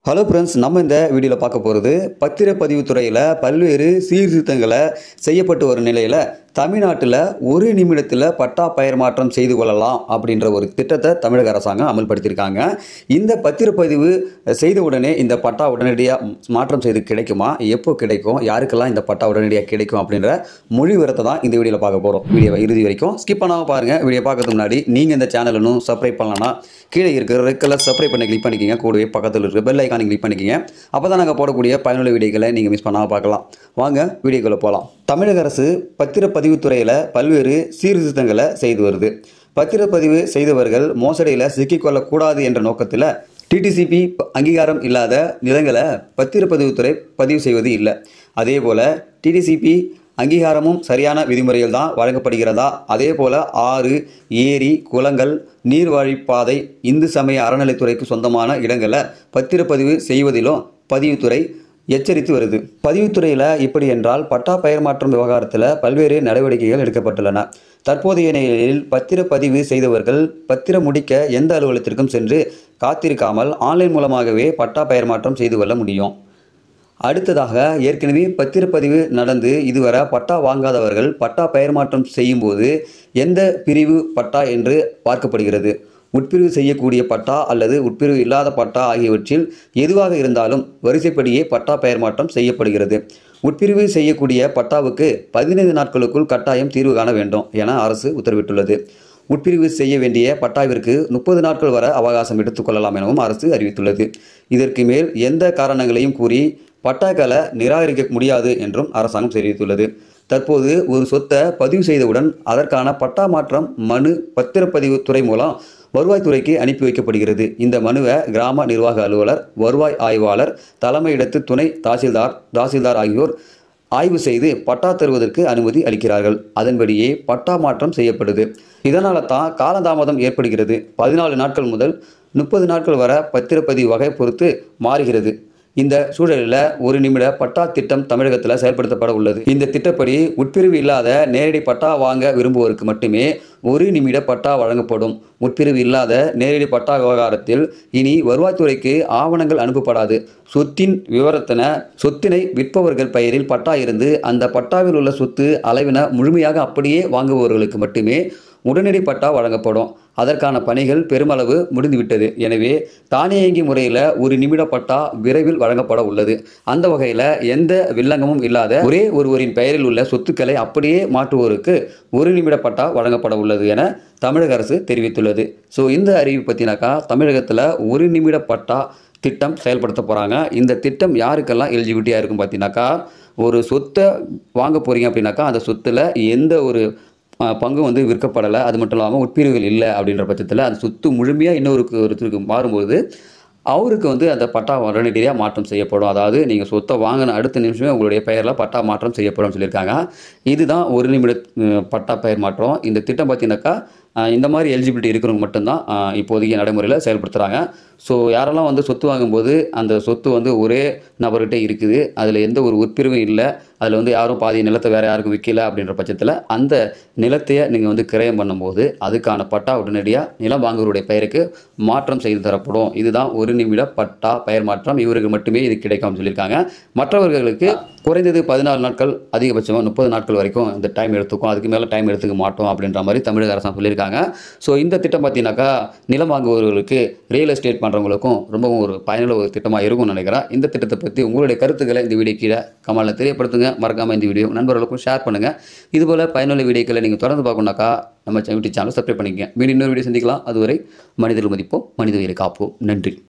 hello friends நம்ம இந்த வீடியோவில் பார்க்க போகிறது பத்திரப்பதிவு துறையில் பல்வேறு சீர்திருத்தங்களை செய்யப்பட்டு வரும் நிலையில் தமிழ்நாட்டில் ஒரு நிமிடத்தில் பட்டா பெயர் மாற்றம் செய்து கொள்ளலாம் அப்படின்ற ஒரு திட்டத்தை தமிழக அரசாங்கம் அமல்படுத்தியிருக்காங்க இந்த பத்திரப்பதிவு செய்த உடனே இந்த பட்டா உடனடியாக மாற்றம் செய்து கிடைக்குமா எப்போ கிடைக்கும் யாருக்கெல்லாம் இந்த பட்டா உடனடியாக கிடைக்கும் அப்படின்ற மொழி விவரத்தை தான் இந்த வீடியோவில் பார்க்க போகிறோம் வீடியோவை இறுதி வரைக்கும் ஸ்கிப் பண்ணாமல் பாருங்கள் வீடியோ பார்க்கறதுக்கு முன்னாடி நீங்கள் இந்த சேனல் இன்னும் சப்ஸ்கிரைப் பண்ணலன்னா கீழே இருக்கிற ரெட் கலர் சப்ஸ்கிரைப் பண்ணி கிளிக் பண்ணிக்கிங்க கூடவே பக்கத்தில் இருக்கிற பெல் ஐக்கானை கிளிக் பண்ணிக்கிங்க அப்போ தான் நாங்கள் போடக்கூடிய பயனுள்ள வீடியோக்களை நீங்கள் மிஸ் பண்ணாமல் பார்க்கலாம் வாங்க வீடியோக்குள்ளே போகலாம் தமிழக அரசு பத்திரப்பதிவு துறையில் பல்வேறு சீர்திருத்தங்களை செய்து வருது பத்திரப்பதிவு செய்தவர்கள் மோசடியில் சிக்கிக்கொள்ளக்கூடாது என்ற நோக்கத்தில் டிடிசிபி அங்கீகாரம் இல்லாத நிலங்களை பத்திரப்பதிவுத்துறை பதிவு செய்வது இல்லை அதே போல் டிடிசிபி அங்கீகாரமும் சரியான விதிமுறையில் தான் வழங்கப்படுகிறதா அதே போல் ஆறு ஏரி குளங்கள் நீர்வழிப்பாதை இந்து சமய அறநிலைத்துறைக்கு சொந்தமான இடங்களை பத்திரப்பதிவு செய்வதிலும் பதிவுத்துறை எச்சரித்து வருது பதிவுத்துறையில் இப்படி என்றால் பட்டா பெயர் மாற்றம் விவகாரத்தில் பல்வேறு நடவடிக்கைகள் எடுக்கப்பட்டுள்ளன தற்போதைய நிலையில் பத்திரப்பதிவு செய்தவர்கள் பத்திரம் முடிக்க எந்த அலுவலகத்திற்கும் சென்று காத்திருக்காமல் ஆன்லைன் மூலமாகவே பட்டா பெயர் மாற்றம் செய்து கொள்ள முடியும் அடுத்ததாக ஏற்கனவே பத்திரப்பதிவு நடந்து இதுவரை பட்டா வாங்காதவர்கள் பட்டா பெயர் மாற்றம் செய்யும்போது எந்த பிரிவு பட்டா என்று பார்க்கப்படுகிறது உட்பிரிவு செய்யக்கூடிய பட்டா அல்லது உட்பிரிவு இல்லாத பட்டா ஆகியவற்றில் எதுவாக இருந்தாலும் வரிசைப்படியே பட்டா பெயர் மாற்றம் செய்யப்படுகிறது உட்பிரிவு செய்யக்கூடிய பட்டாவுக்கு பதினைந்து நாட்களுக்குள் கட்டாயம் தீர்வு காண வேண்டும் என அரசு உத்தரவிட்டுள்ளது உட்பிரிவு செய்ய வேண்டிய பட்டாவிற்கு முப்பது நாட்கள் வரை அவகாசம் எடுத்துக்கொள்ளலாம் எனவும் அரசு அறிவித்துள்ளது இதற்கு மேல் எந்த காரணங்களையும் கூறி பட்டாக்களை நிராகரிக்க முடியாது என்றும் அரசாங்கம் தெரிவித்துள்ளது தற்போது ஒரு சொத்தை பதிவு செய்தவுடன் அதற்கான பட்டா மாற்றம் மனு பத்திரப்பதிவு துறை மூலம் வருவாய்த்துறைக்கு அனுப்பி வைக்கப்படுகிறது இந்த மனுவை கிராம நிர்வாக அலுவலர் வருவாய் ஆய்வாளர் தலைமையிடத்து துணை தாசில்தார் தாசில்தார் ஆகியோர் ஆய்வு செய்து பட்டா தருவதற்கு அனுமதி அளிக்கிறார்கள் அதன்படியே பட்டா மாற்றம் செய்யப்படுது இதனால தான் காலதாமதம் ஏற்படுகிறது பதினாலு நாட்கள் முதல் முப்பது நாட்கள் வரை பத்திரப்பதிவு வகை பொறுத்து மாறுகிறது இந்த சூழலில் ஒரு நிமிட பட்டா திட்டம் தமிழகத்தில் செயல்படுத்தப்பட உள்ளது இந்த திட்டப்படி உட்பிரிவு இல்லாத நேரடி பட்டா வாங்க விரும்புவோருக்கு மட்டுமே ஒரு நிமிட பட்டா வழங்கப்படும் உட்பிரிவு இல்லாத நேரடி பட்டா விவகாரத்தில் இனி வருவாய்த்துறைக்கு ஆவணங்கள் அனுப்பப்படாது சொத்தின் விவரத்தின சொத்தினை விற்பவர்கள் பெயரில் பட்டா இருந்து அந்த பட்டாவில் உள்ள சொத்து அளவின முழுமையாக அப்படியே வாங்குபவர்களுக்கு மட்டுமே உடனடி பட்டா வழங்கப்படும் அதற்கான பணிகள் பெருமளவு முடிந்துவிட்டது எனவே தானியங்கி முறையில் ஒரு நிமிட பட்டா விரைவில் வழங்கப்பட உள்ளது அந்த வகையில் எந்த வில்லங்கமும் இல்லாத ஒரே ஒருவரின் பெயரில் உள்ள சொத்துக்களை அப்படியே மாற்றுவோருக்கு ஒரு நிமிட பட்டா வழங்கப்பட உள்ளது என தமிழக அரசு தெரிவித்துள்ளது ஸோ இந்த அறிவு பற்றினாக்கா தமிழகத்தில் ஒரு நிமிட பட்டா திட்டம் செயல்படுத்த போகிறாங்க இந்த திட்டம் யாருக்கெல்லாம் எலிஜிபிலிட்டியாக இருக்கும் பார்த்தீங்கன்னாக்கா ஒரு சொத்தை வாங்க போகிறீங்க அப்படின்னாக்கா அந்த சொத்தில் எந்த ஒரு பங்கு வந்து விற்கப்படலை அது மட்டும் இல்லாமல் உட்பிரிவுகள் இல்லை அப்படின்ற பட்சத்தில் அந்த சொத்து முழுமையாக இன்னொருக்கு ஒருத்தருக்கு மாறும்போது அவருக்கு வந்து அந்த பட்டா உடனடியாக மாற்றம் செய்யப்படும் அதாவது நீங்கள் சொத்தை வாங்கின அடுத்த நிமிஷமே உங்களுடைய பெயரில் பட்டா மாற்றம் செய்யப்படும் சொல்லியிருக்காங்க இதுதான் ஒரு நிமிட பட்டா பெயர் மாற்றம் இந்த திட்டம் பார்த்தீங்கன்னாக்கா இந்த மாதிரி எலிஜிபிலிட்டி இருக்கிறவங்க மட்டும்தான் இப்போதைக்கு நடைமுறையில் செயல்படுத்துகிறாங்க ஸோ யாரெல்லாம் வந்து சொத்து வாங்கும்போது அந்த சொத்து வந்து ஒரே நபர்கிட்ட இருக்குது அதில் எந்த ஒரு உட்பிரிவும் இல்லை அதில் வந்து யாரும் பாதி நிலத்தை வேறு யாருக்கும் விற்கல அப்படின்ற பட்சத்தில் அந்த நிலத்தையே நீங்கள் வந்து கிரயம் பண்ணும்போது அதுக்கான பட்டா உடனடியாக நிலம் வாங்குவருடைய பெயருக்கு மாற்றம் செய்து தரப்படும் இதுதான் ஒரு நிமிட பட்டா பெயர் மாற்றம் இவருக்கு மட்டுமே இது கிடைக்கும் சொல்லியிருக்காங்க மற்றவர்களுக்கு குறைந்தது பதினாலு நாட்கள் அதிகபட்சமாக முப்பது நாட்கள் வரைக்கும் இந்த டைம் எடுத்துக்கும் அதுக்கு மேலே டைம் எடுத்துக்க மாட்டோம் அப்படின்ற மாதிரி தமிழக அரசாங்கம் சொல்லியிருக்காங்க ஸோ இந்த திட்டம் பார்த்தீங்கன்னாக்கா நிலம் வாங்குபவர்களுக்கு ரியல் எஸ்டேட் பண்ணுறவங்களுக்கும் ரொம்பவும் ஒரு பயனுள்ள ஒரு திட்டமாக இருக்கும்னு நினைக்கிறேன் இந்த திட்டத்தை பற்றி உங்களுடைய கருத்துக்களை இந்த வீடியோ கீழே கமலில் தெரியப்படுத்துங்க மறக்காமல் இந்த வீடியோ நண்பர்களுக்கும் ஷேர் பண்ணுங்கள் இதுபோல் பயனுள்ள வீடியோக்களை நீங்கள் தொடர்ந்து பார்க்கணுன்னாக்கா நம்ம யூடியூப் சேனல் சப்ஸ்கிரைப் பண்ணிக்கங்க மீண்டும் இன்னொரு வீடியோ சந்திக்கலாம் அதுவரை மனிதர்கள் மதிப்போம் மனித உயிரை காப்போம் நன்றி